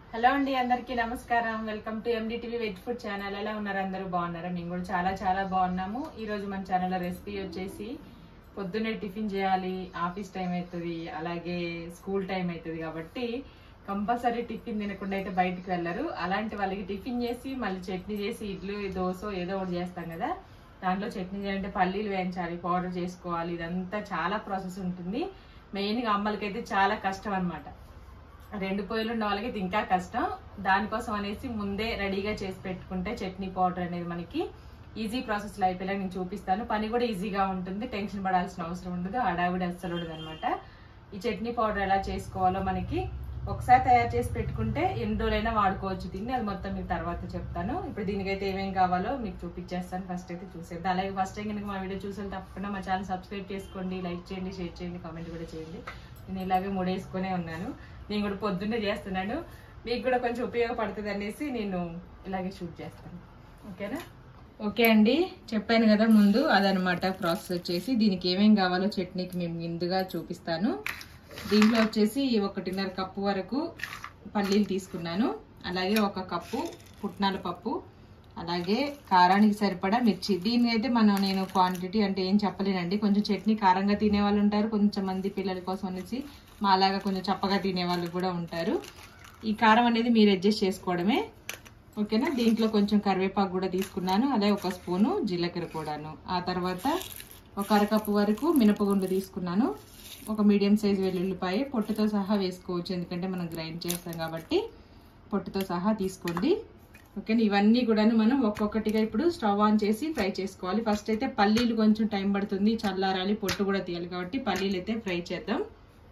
Hello అండి అందరికీ నమస్కారం welcome to NDTV veg food channel ఎలా ఉన్నారు అందరూ బాగున్నారా మేము కూడా చాలా చాలా బాగున్నాము ఈ రోజు మన ఛానల్ రెసిపీ వచ్చేసి పొద్దున్నే టిఫిన్ చేయాలి ఆఫీస్ టైం అవుతుంది అలాగే స్కూల్ టైం అవుతుంది కాబట్టి కంపల్సరీ టిఫిన్ తినకుండా అయితే బయటికి వెళ్ళరు అలాంటి వాళ్ళకి టిఫిన్ చేసి మళ్ళీ చట్నీ చేసి ఇడ్లీ దోశ ఏదో ఒకటి చేస్తాం కదా దాంట్లో చట్నీ చేయాలంటే పల్లీలు వేయించాలి పౌడర్ చేసుకోవాలి ఇదంతా చాలా ప్రాసెస్ ఉంటుంది మెయిన్గా అమ్మలకైతే చాలా కష్టం అన్నమాట రెండు పొయ్యిలు ఉన్న వాళ్ళకి ఇది ఇంకా కష్టం దానికోసం అనేసి ముందే రెడీగా చేసి పెట్టుకుంటే చట్నీ పౌడర్ అనేది మనకి ఈజీ ప్రాసెస్లో అయిపోయేలా నేను చూపిస్తాను పని కూడా ఈజీగా ఉంటుంది టెన్షన్ పడాల్సిన అవసరం ఉండదు హడావిడి అస్సలు ఉండదు అనమాట ఈ చట్నీ పౌడర్ ఎలా చేసుకోవాలో మనకి ఒకసారి తయారు చేసి పెట్టుకుంటే ఎన్ని రోజులైనా వాడుకోవచ్చు దీన్ని అది మొత్తం మీకు తర్వాత చెప్తాను ఇప్పుడు దీనికైతే ఏమేం కావాలో మీకు చూపించేస్తాను ఫస్ట్ అయితే చూసేద్దాం అలాగే ఫస్ట్ టైం కనుక మా వీడియో చూసిన తప్పకుండా మా ఛానల్ సబ్స్క్రైబ్ చేసుకోండి లైక్ చేయండి షేర్ చేయండి కామెంట్ కూడా చేయండి నేను ఇలాగే మూడేసుకునే ఉన్నాను నేను కూడా పొద్దున్నే చేస్తున్నాను మీకు కూడా కొంచెం ఉపయోగపడుతుంది అనేసి నేను ఇలాగే షూట్ చేస్తాను ఓకేనా ఓకే అండి చెప్పాను కదా ముందు అదనమాట ప్రాసెస్ వచ్చేసి దీనికి ఏమేం కావాలో చట్నీకి మేము ముందుగా చూపిస్తాను దీంట్లో వచ్చేసి ఒకటిన్నర కప్పు వరకు పల్లీలు తీసుకున్నాను అలాగే ఒక కప్పు పుట్నాల పప్పు అలాగే కారానికి సరిపడా మిర్చి దీన్ని అయితే మనం నేను క్వాంటిటీ అంటే ఏం చెప్పలేనండి కొంచెం చట్నీ కారంగా తినే వాళ్ళు ఉంటారు కొంచెం మంది పిల్లల కోసం అనేసి మాలాగా కొంచెం చప్పగా తినే వాళ్ళు కూడా ఉంటారు ఈ కారం అనేది మీరు అడ్జస్ట్ చేసుకోవడమే ఓకేనా దీంట్లో కొంచెం కరివేపాకు కూడా తీసుకున్నాను అలాగే ఒక స్పూను జీలకర్ర కూడాను ఆ తర్వాత ఒక అరకప్పు వరకు మినపగుండు తీసుకున్నాను ఒక మీడియం సైజ్ వెల్లుల్లిపాయ పొట్టుతో సహా వేసుకోవచ్చు ఎందుకంటే మనం గ్రైండ్ చేస్తాం కాబట్టి పొట్టుతో సహా తీసుకోండి ఓకేనా ఇవన్నీ కూడాను మనం ఒక్కొక్కటిగా ఇప్పుడు స్టవ్ ఆన్ చేసి ఫ్రై చేసుకోవాలి ఫస్ట్ అయితే పల్లీలు కొంచెం టైం పడుతుంది చల్లారాలి పొట్టు కూడా తీయాలి కాబట్టి పల్లీలు అయితే ఫ్రై చేద్దాం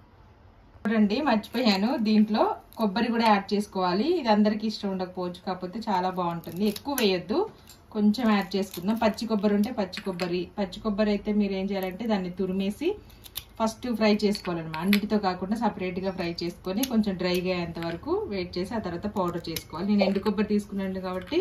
చూడండి మర్చిపోయాను దీంట్లో కొబ్బరి కూడా యాడ్ చేసుకోవాలి ఇది అందరికి ఇష్టం ఉండకపోవచ్చు కాకపోతే చాలా బాగుంటుంది ఎక్కువ వేయొద్దు కొంచెం యాడ్ చేసుకుందాం పచ్చి కొబ్బరి ఉంటే పచ్చి కొబ్బరి పచ్చి కొబ్బరి అయితే మీరు ఏం చేయాలంటే దాన్ని తురిమేసి ఫస్ట్ ఫ్రై చేసుకోవాలన్నమాట అన్నిటితో కాకుండా సపరేట్గా ఫ్రై చేసుకొని కొంచెం డ్రైగా అయ్యేంత వరకు వెయిట్ చేసి ఆ తర్వాత పౌడర్ చేసుకోవాలి నేను ఎండు కొబ్బరి తీసుకున్నాను కాబట్టి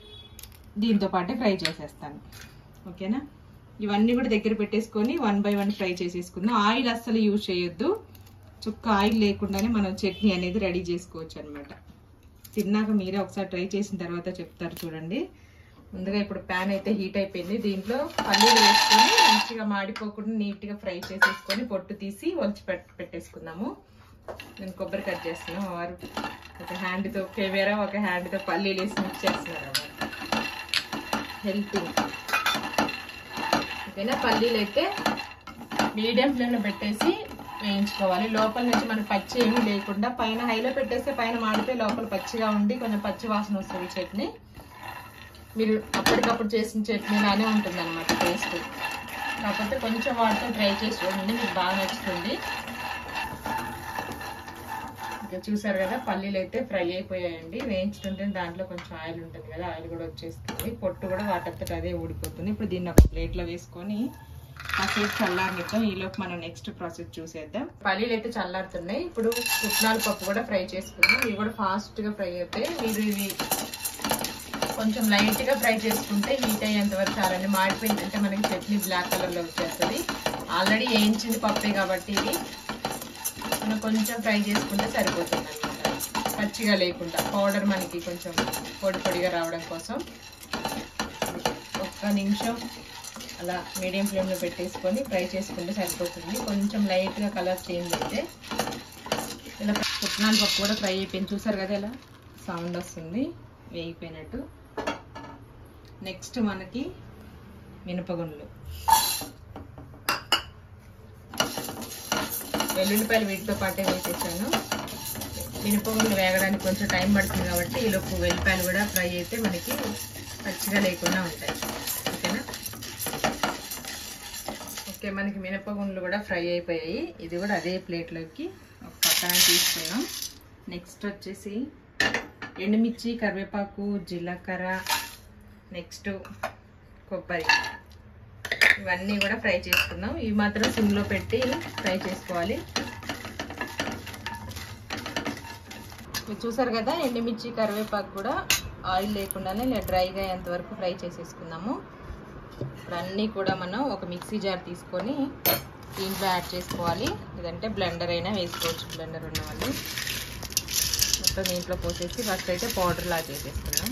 దీంతో పాటే ఫ్రై చేసేస్తాను ఓకేనా ఇవన్నీ కూడా దగ్గర పెట్టేసుకొని వన్ బై వన్ ఫ్రై చేసేసుకుందాం ఆయిల్ అస్సలు యూజ్ చేయొద్దు చుక్క ఆయిల్ లేకుండానే మనం చట్నీ అనేది రెడీ చేసుకోవచ్చు అనమాట తిన్నాక మీరే ఒకసారి ట్రై చేసిన తర్వాత చెప్తారు చూడండి ముందుగా ఇప్పుడు ప్యాన్ అయితే హీట్ అయిపోయింది దీంట్లో పల్లీలు వేసుకొని మంచిగా మాడిపోకుండా నీట్గా ఫ్రై చేసేసుకొని పొట్టు తీసి వంచి పెట్ పెట్టేసుకుందాము నేను కొబ్బరి కట్ చేస్తున్నాను వారు ఒక హ్యాండ్తో కెమెరా ఒక హ్యాండ్తో పల్లీలు వేసి మిక్స్ చేస్తున్నారు అన్నమాట హెల్పింగ్ ఓకేనా పల్లీలు అయితే మీడియం ఫ్లేమ్లో పెట్టేసి వేయించుకోవాలి లోపల నుంచి మనకి పచ్చి ఏమీ లేకుండా పైన హైలో పెట్టేస్తే పైన మాడిపోయి లోపల పచ్చిగా ఉండి కొంచెం పచ్చి వాసన వస్తుంది చట్నీ మీరు అప్పటికప్పుడు చేసిన చట్నీ లానే ఉంటుంది అనమాట టేస్ట్ కాకపోతే కొంచెం వాటితో ట్రై చేసి చూడండి మీకు బాగా నచ్చుతుంది ఇంకా చూసారు కదా పల్లీలు అయితే ఫ్రై అయిపోయాయండి వేయించుతుంటే దాంట్లో కొంచెం ఆయిల్ ఉంటుంది కదా ఆయిల్ కూడా వచ్చేస్తుంది పొట్టు కూడా వాటంతట అదే ఊడిపోతుంది ఇప్పుడు దీన్ని ఒక ప్లేట్లో వేసుకొని కాసేపు చల్లారనిద్దాం ఈలోపు మనం నెక్స్ట్ ప్రాసెస్ చూసేద్దాం పల్లీలు అయితే చల్లారుతున్నాయి ఇప్పుడు పుట్నాల పప్పు కూడా ఫ్రై చేసుకుందాం ఇవి కూడా ఫాస్ట్గా ఫ్రై అవుతాయి మీరు ఇవి కొంచెం లైట్గా ఫ్రై చేసుకుంటే హీట్ అయ్యేంత వరకు చాలండి మాడిపోయింది అంటే మనకి చట్నీ బ్లాక్ కలర్లో వచ్చేస్తుంది ఆల్రెడీ వేయించింది పప్పే కాబట్టి ఇది మనం కొంచెం ఫ్రై చేసుకుంటే సరిపోతుంది అనమాట పచ్చిగా లేకుండా పౌడర్ మనకి కొంచెం పొడి పొడిగా రావడం కోసం ఒక్క నిమిషం అలా మీడియం ఫ్లేమ్లో పెట్టేసుకొని ఫ్రై చేసుకుంటే సరిపోతుంది కొంచెం లైట్గా కలర్ చేంజ్ అయితే ఇలా పుట్నాల పప్పు కూడా ఫ్రై అయిపోయింది చూసారు కదా ఇలా సౌండ్ వస్తుంది వేగిపోయినట్టు నెక్స్ట్ మనకి మినపగుండ్లు వెల్లుల్లిపాయలు వీటితో పాటే వేసేసాను మినపగుండ్లు వేగడానికి కొంచెం టైం పడుతుంది కాబట్టి ఈలోపు వెల్లిపాయలు కూడా ఫ్రై అయితే మనకి పచ్చిగా లేకుండా ఉంటాయి ఓకేనా ఓకే మనకి మినపగుండ్లు కూడా ఫ్రై అయిపోయాయి ఇది కూడా అదే ప్లేట్లోకి ఒక పక్కన తీసుకున్నాం నెక్స్ట్ వచ్చేసి ఎండుమిర్చి కరివేపాకు జీలకర్ర నెక్స్ట్ కొబ్బరి ఇవన్నీ కూడా ఫ్రై చేసుకుందాం ఇవి మాత్రం సిమ్లో పెట్టి ఫ్రై చేసుకోవాలి మీరు చూసారు కదా ఎండుమిర్చి కరివేపాకు కూడా ఆయిల్ లేకుండానే ఇలా డ్రైగా అయ్యేంత వరకు ఫ్రై చేసేసుకుందాము ఇప్పుడు అన్నీ కూడా మనం ఒక మిక్సీ జార్ తీసుకొని దీంట్లో యాడ్ చేసుకోవాలి లేదంటే బ్లెండర్ అయినా వేసుకోవచ్చు బ్లెండర్ ఉన్న వాళ్ళు మొత్తం దీంట్లో పోసేసి ఫస్ట్ అయితే పౌడర్ లా చేసేసుకున్నాం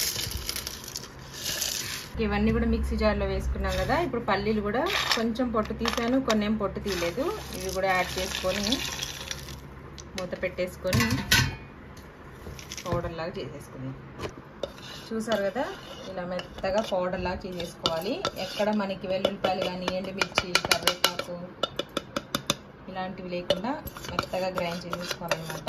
ఇవన్నీ కూడా మిక్సీ జార్లో వేసుకున్నాం కదా ఇప్పుడు పల్లీలు కూడా కొంచెం పొట్టు తీసాను కొన్ని ఏం పొట్టు తీయలేదు ఇవి కూడా యాడ్ చేసుకొని మూత పెట్టేసుకొని పౌడర్ లాగా చేసేసుకుందాం చూసారు కదా ఇలా మెత్తగా పౌడర్ లాగా చేసేసుకోవాలి ఎక్కడ మనకి వెల్లుల్లిపాయలు కానీ ఎండుమిర్చి కరివేపాకు ఇలాంటివి లేకుండా మెత్తగా గ్రైండ్ చేసేసుకోవాలన్నమాట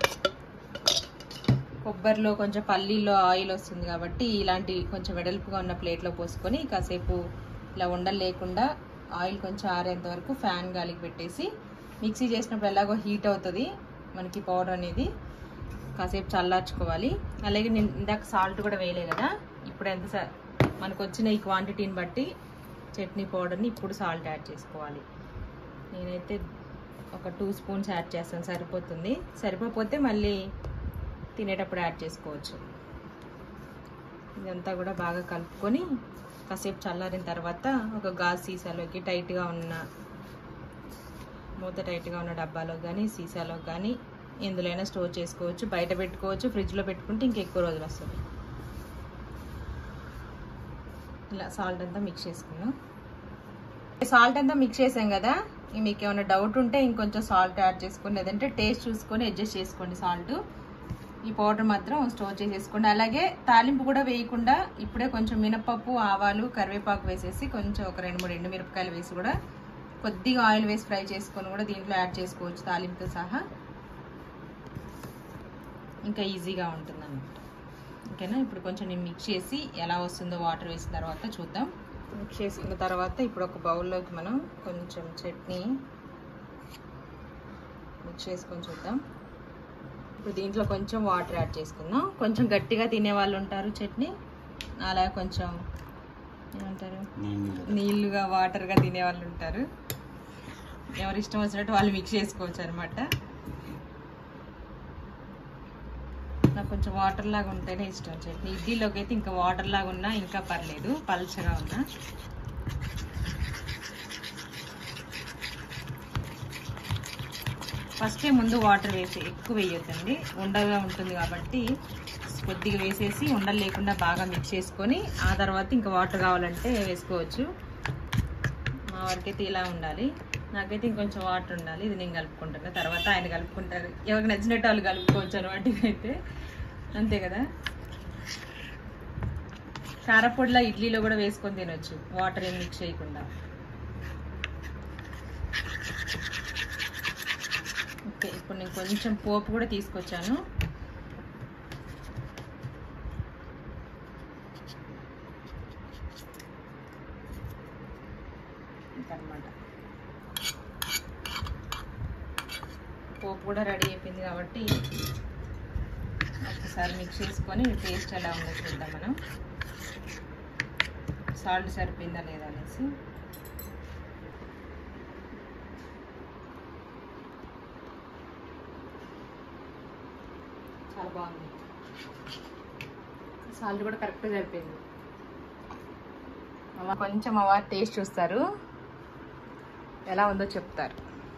కొబ్బరిలో కొంచెం పల్లీలో ఆయిల్ వస్తుంది కాబట్టి ఇలాంటి కొంచెం వెడల్పుగా ఉన్న ప్లేట్లో పోసుకొని కాసేపు ఇలా ఉండలు లేకుండా ఆయిల్ కొంచెం ఆరేంత వరకు ఫ్యాన్ గాలికి పెట్టేసి మిక్సీ చేసినప్పుడు ఎలాగో హీట్ అవుతుంది మనకి పౌడర్ అనేది కాసేపు చల్లార్చుకోవాలి అలాగే నేను ఇందాక సాల్ట్ కూడా వేయలే కదా ఇప్పుడు ఎంత సా- మనకు వచ్చిన ఈ క్వాంటిటీని బట్టి చట్నీ పౌడర్ని ఇప్పుడు సాల్ట్ యాడ్ చేసుకోవాలి నేనైతే ఒక టూ స్పూన్స్ యాడ్ చేస్తాను సరిపోతుంది సరిపోతే మళ్ళీ తినేటప్పుడు యాడ్ చేసుకోవచ్చు ఇదంతా కూడా బాగా కలుపుకొని కాసేపు చల్లారిన తర్వాత ఒక గాజు సీసాలోకి టైట్గా ఉన్న మూత టైట్గా ఉన్న డబ్బాలో కానీ సీసాలో కానీ ఎందులోనైనా స్టోర్ చేసుకోవచ్చు బయట పెట్టుకోవచ్చు ఫ్రిడ్జ్లో పెట్టుకుంటే ఇంకెక్కువ రోజులు వస్తుంది ఇలా సాల్ట్ అంతా మిక్స్ చేసుకున్నాం సాల్ట్ అంతా మిక్స్ చేసాం కదా ఇక మీకు ఏమైనా డౌట్ ఉంటే ఇంకొంచెం సాల్ట్ యాడ్ చేసుకొని లేదంటే టేస్ట్ చూసుకొని అడ్జస్ట్ చేసుకోండి సాల్ట్ ఈ పౌడర్ మాత్రం స్టోర్ చేసేసుకోండి అలాగే తాలింపు కూడా వేయకుండా ఇప్పుడే కొంచెం మినపప్పు ఆవాలు కరివేపాకు వేసేసి కొంచెం ఒక రెండు మూడు ఎండు మిరపకాయలు వేసి కూడా కొద్దిగా ఆయిల్ వేసి ఫ్రై చేసుకొని కూడా దీంట్లో యాడ్ చేసుకోవచ్చు తాలింపుతో సహా ఇంకా ఈజీగా ఉంటుంది అన్నమాట ఓకేనా ఇప్పుడు కొంచెం నేను మిక్స్ చేసి ఎలా వస్తుందో వాటర్ వేసిన తర్వాత చూద్దాం మిక్స్ చేసిన తర్వాత ఇప్పుడు ఒక బౌల్లోకి మనం కొంచెం చట్నీ మిక్స్ చేసుకొని చూద్దాం ఇప్పుడు దీంట్లో కొంచెం వాటర్ యాడ్ చేసుకుందాం కొంచెం గట్టిగా తినే వాళ్ళు ఉంటారు చట్నీ అలా కొంచెం ఏమంటారు నీళ్ళుగా వాటర్గా తినే వాళ్ళు ఉంటారు ఎవరు ఇష్టం వచ్చినట్టు వాళ్ళు మిక్స్ చేసుకోవచ్చు అనమాట నాకు కొంచెం వాటర్ లాగా ఉంటేనే ఇష్టం చట్నీ ఇడ్లీలోకి అయితే ఇంకా వాటర్ లాగా ఉన్నా ఇంకా పర్లేదు పల్చగా ఉన్నా ఫస్టే ముందు వాటర్ వేసి ఎక్కువ వేయొద్దండి ఉండగా ఉంటుంది కాబట్టి కొద్దిగా వేసేసి ఉండలు లేకుండా బాగా మిక్స్ చేసుకొని ఆ తర్వాత ఇంకా వాటర్ కావాలంటే వేసుకోవచ్చు మా వారికైతే ఇలా ఉండాలి నాకైతే ఇంకొంచెం వాటర్ ఉండాలి ఇది నేను కలుపుకుంటాను తర్వాత ఆయన కలుపుకుంటారు ఎవరికి నచ్చినట్టు వాళ్ళు కలుపుకోవచ్చు అనమాట ఇదైతే అంతే కదా కారపొడిలా ఇడ్లీలో కూడా వేసుకొని తినొచ్చు వాటర్ ఏం మిక్స్ చేయకుండా ఓకే ఇప్పుడు నేను కొంచెం పోపు కూడా తీసుకొచ్చాను అనమాట పోపు కూడా రెడీ అయిపోయింది కాబట్టి ఒకసారి మిక్స్ చేసుకొని టేస్ట్ ఎలా ఉందో చూద్దాం మనం సాల్ట్ సరిపోయిందా లేదా అనేసి చాలా బాగుంది సాల్ట్ కూడా కరెక్ట్గా సరిపోయింది అమ్మ కొంచెం అవ్వ టేస్ట్ చూస్తారు ఎలా ఉందో చెప్తారు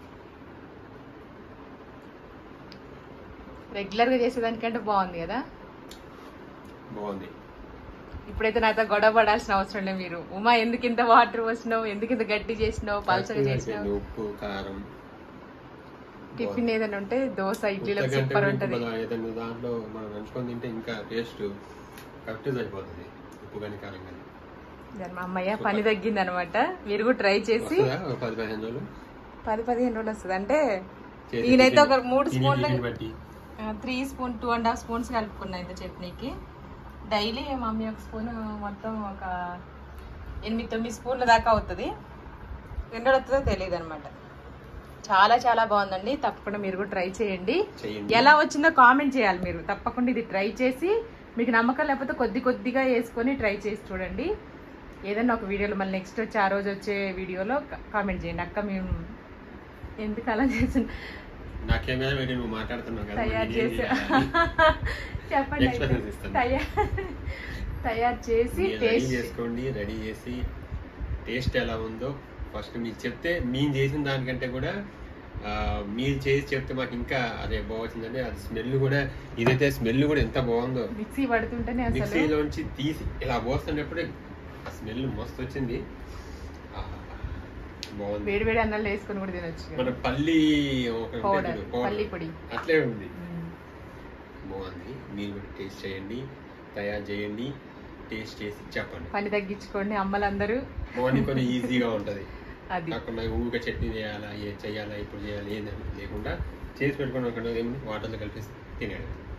రెగ్యులర్గా చేసేదానికంటే బాగుంది కదా బాగుంది ఇప్పుడైతే నాతో గొడవ పడాల్సిన అవసరం లేదు మీరు ఉమా ఎందుకు ఇంత వాటర్ పోసినావు ఎందుకు ఇంత గట్టి చేసినావు పల్చగా చేసినావు ఉప్పు కారం టిఫిన్ ఏదైనా ఉంటే దోశ ఇడ్లీలో ఉత్తగంటే సూపర్ కూడా ఉంటది మనం ఏదైనా దాంట్లో మనం నంచుకొని తింటే ఇంకా టేస్ట్ కరెక్ట్ సరిపోతుంది ఉప్పు కానీ కారం కానీ దాని మా అమ్మయ్య పని తగ్గింది అనమాట మీరు కూడా ట్రై చేసి వస్తుందా ఒక పది పదిహేను రోజులు పది పదిహేను రోజులు వస్తుంది అంటే చేసి నేనైతే ఒక తిని- మూడు తిని స్పూన్లు తిని బట్టి three spoon two and half spoons కలుపుకున్నా ఇంత చట్నీకి డైలీ మమ్మీ ఒక స్పూన్ మొత్తం ఒక ఎనిమిది తొమ్మిది స్పూన్ల దాకా అవుతుంది ఎన్నో వస్తుందో తెలియదు అనమాట చాలా చాలా బాగుందండి తప్పకుండా మీరు కూడా ట్రై చేయండి చేయండి ఎలా వచ్చిందో కామెంట్ చేయాలి మీరు తప్పకుండా ఇది ట్రై చేసి మీకు నమ్మకం లేకపోతే కొద్ది కొద్దిగా వేసుకొని ట్రై చేసి చూడండి ఏదైనా ఒక వీడియోలో మళ్ళీ నెక్స్ట్ వచ్చి ఆ రోజు వచ్చే వీడియోలో కామెంట్ చేయండి అక్క మేము ఎందుకు అలా చేసిన నాకేం కదా వేడి నువ్వు మాట్లాడుతున్నావు కదా తయారు మరి చేసి నేనేం చేయాలి? చెప్పండి అయితే. Expressions ఇస్తాను. తయారు తయారు చేసి మీరు రెడీ టేస్ట్ చేసుకోండి రెడీ చేసి టేస్ట్ ఎలా ఉందో ఫస్ట్ మీకు చెప్తే మేము చేసిన దానికంటే కూడా ఆ, మీరు చేసి చెప్తే మాకు ఇంకా అదే బాగుంటుందండి అది స్మెల్ కూడా ఇదైతే స్మెల్ కూడా ఎంత బాగుందో మిక్సీ పడుతుంటేనే అసలు మిక్సీలోంచి తీసి ఇలా పోస్తున్నప్పుడే ఆ స్మెల్ మస్తు వచ్చింది ఆ, బాగుంది వేడి వేడి అన్నాలు వేసుకొని కూడా తినొచ్చు మన పల్లి ఒక పౌడర్ ఉంటుంది, powder. పల్లి పొడి అట్లే ఉంది మ్మ్. బాగుంది మీరు కూడా టేస్ట్ చేయండి తయారు చేయండి టేస్ట్ చేసి చెప్పండి పని తగ్గించుకోండి అమ్మలందరూ మార్నింగ్ కొంచెం ఈజీగా ఉంటది అది కాకుండా ఊరికే చట్నీ చేయాలా ఏ చేయాలా ఇప్పుడు చేయాలి ఏందని లేకుండా చేసి పెట్టుకుని ఒక ఏమి వాటర్లో కలిపి తినేది